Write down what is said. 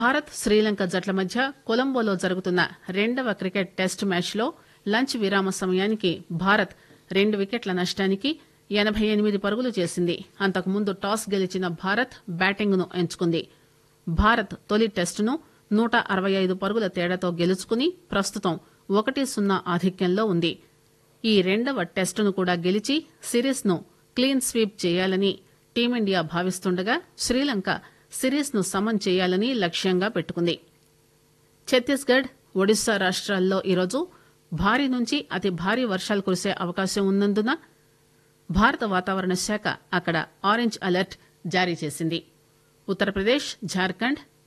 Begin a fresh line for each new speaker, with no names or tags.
భారత్ శ్రీలంక జట్ల మధ్య కొలంబోలో జరుగుతున్న రెండవ క్రికెట్ టెస్ట్ మ్యాచ్ లో లంచ్ విరామ సమయానికి భారత్ రెండు వికెట్ల నష్టానికి ఎనబై ఎనిమిది పరుగులు చేసింది అంతకుముందు టాస్ గెలిచిన భారత్ బ్యాటింగ్ ను ఎంచుకుంది భారత్ తొలి టెస్టును నూట అరవై ఐదు పరుగుల తేడాతో గెలుచుకుని ప్రస్తుతం ఒకటి సున్నా ఆధిక్యంలో ఉంది ఈ రెండవ టెస్టును కూడా గెలిచి సిరీస్ ను క్లీన్ స్వీప్ చేయాలని టీమిండియా భావిస్తుండగా శ్రీలంక సిరీస్ ను సమన్ చేయాలని లక్ష్యంగా పెట్టుకుంది ఛత్తీస్గఢ్ ఒడిశా రాష్ట్రాల్లో ఈరోజు భారీ నుంచి అతి భారీ వర్షాలు కురిసే అవకాశం ఉన్నందున భారత వాతావరణ శాఖ అక్కడ ఆరెంజ్ అలర్ట్ జారీ చేసింది ఉత్తరప్రదేశ్ జార్ఖండ్